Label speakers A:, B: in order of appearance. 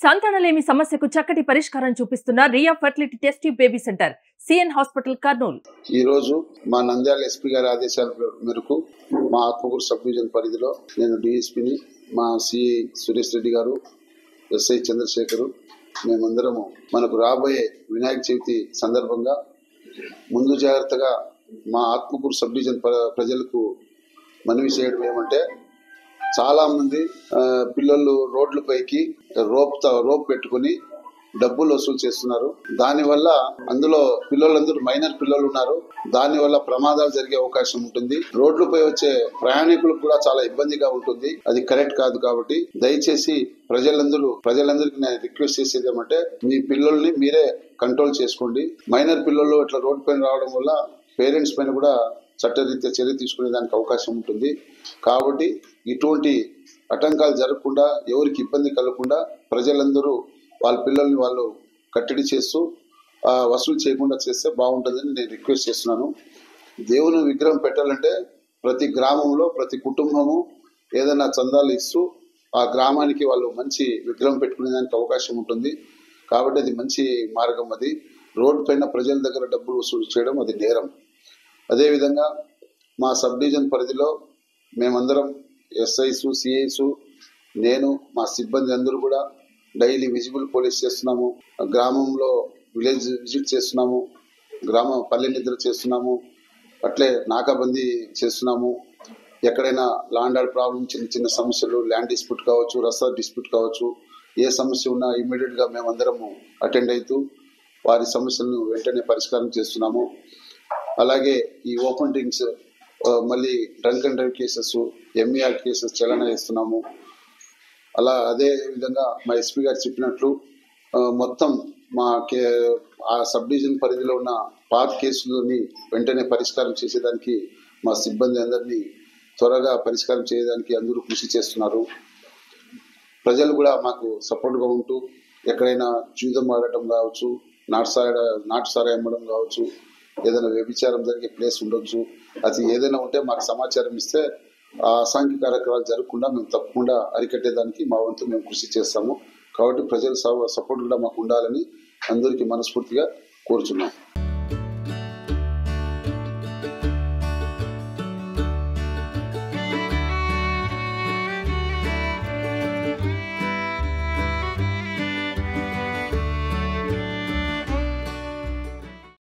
A: సంతానలేమి సమస్యకు చక్కటి పరిష్కారం చూపిస్తున్న Riya fertility test baby centre CN hospital Kurnool
B: ఈ రోజు మా నంద్యాల ఎస్పీ గారి ఆదేశాల మేరకు మా ఆత్మకూరు సబ్ డివిజన్ పరిధిలో నేను డిఎస్పీని మా సిఐ సురేష్ రెడ్డి గారు ఎస్ఐ చంద్రశేఖరు మేమందరము మనకు రాబోయే వినాయక చవితి సందర్భంగా ముందు జాగ్రత్తగా మా ఆత్మకూరు సబ్ డివిజన్ ప్ర- ప్రజలకు మనవి చేయడం ఏమంటే చాలా మంది ఆ, పిల్లలు రోడ్లపైకి రోప్ త- రోప్ పెట్టుకుని డబ్బులు వసూలు చేస్తున్నారు దానివల్ల అందులో పిల్లలందరూ మైనర్ పిల్లలు ఉన్నారు దానివల్ల ప్రమాదాలు జరిగే అవకాశం ఉంటుంది రోడ్లపై వచ్చే ప్రయాణికులకు కూడా చాలా ఇబ్బందిగా ఉంటుంది అది కరెక్ట్ కాదు కాబట్టి దయచేసి ప్రజలందరూ ప్రజలందరికీ నేను రిక్వెస్ట్ చేసేది ఏమంటే మీ పిల్లల్ని మీరే కంట్రోల్ చేసుకోండి మైనర్ పిల్లలు ఇట్లా రోడ్ పైన రావడం వల్ల పేరెంట్స్ పైన కూడా చట్టరీత్యా చర్య తీసుకునే దానికి అవకాశం ఉంటుంది కాబట్టి ఇటువంటి ఆటంకాలు జరగకుండా ఎవరికి ఇబ్బంది కలగకుండా ప్రజలందరూ వాళ్ళ పిల్లల్ని వాళ్ళు కట్టడి చేస్తూ ఆ, వసూలు చేయకుండా చేస్తే బాగుంటుందని నేను రిక్వెస్ట్ చేస్తున్నాను దేవుని విగ్రహం పెట్టాలంటే ప్రతి గ్రామంలో ప్రతి కుటుంబము ఏదైనా చందాలు ఇస్తూ ఆ గ్రామానికి వాళ్ళు మంచి విగ్రహం పెట్టుకునే దానికి అవకాశం ఉంటుంది కాబట్టి అది మంచి మార్గం అది రోడ్డు పైన ప్రజల దగ్గర డబ్బులు వసూలు చేయడం అది నేరం అదేవిధంగా మా సబ్ డివిజన్ పరిధిలో మేమందరం ఎస్ఐస్ సిఐస్ నేను మా సిబ్బంది అందరూ కూడా డైలీ విజిబుల్ పోలీస్ చేస్తున్నాము గ్రామంలో విలేజ్ విజిట్ చేస్తున్నాము గ్రామ పల్లె నిద్ర చేస్తున్నాము అట్లే నాకాబందీ చేస్తున్నాము ఎక్కడైనా ల్యాండ్ ఆర్డర్ ప్రాబ్లం చిన్న చిన్న సమస్యలు ల్యాండ్ డిస్ప్యూట్ కావచ్చు రస్తా డిస్ప్యూట్ కావచ్చు ఏ సమస్య ఉన్నా ఇమ్మీడియట్ గా మేమందరము అటెండ్ అవుతూ వారి సమస్యలను వెంటనే పరిష్కారం చేస్తున్నాము అలాగే ఈ ఓపెన్ డ్రింక్స్ ఆ, మళ్ళీ drunk and drive cases MER cases చలన చేస్తున్నాము అలా అదే విధంగా మా ఎస్పీ గారు చెప్పినట్లు ఆ, మొత్తం మా కే ఆ సబ్ డివిజన్ పరిధిలో ఉన్న పార్క్ కేసులని వెంటనే పరిష్కారం చేసేదానికి మా సిబ్బంది అందరినీ త్వరగా పరిష్కారం చేయడానికి అందరూ కృషి చేస్తున్నారు ప్రజలు కూడా మాకు సపోర్ట్గా ఉంటూ ఎక్కడైనా జూదం ఆడటం కావచ్చు నాటుసార నాటుసార అమ్మడం కావచ్చు ఏదైనా వ్యభిచారం జరిగే ప్లేస్ ఉండొచ్చు అది ఏదైనా ఉంటే మాకు సమాచారం ఇస్తే ఆ అసాంఘిక కార్యక్రమాలు జరగకుండా మేము తప్పకుండా అరికట్టేదానికి మా వంతు మేము కృషి చేస్తాము కాబట్టి ప్రజల సపోర్ట్ కూడా మాకు ఉండాలని అందరికీ మనస్ఫూర్తిగా కోరుచున్నాం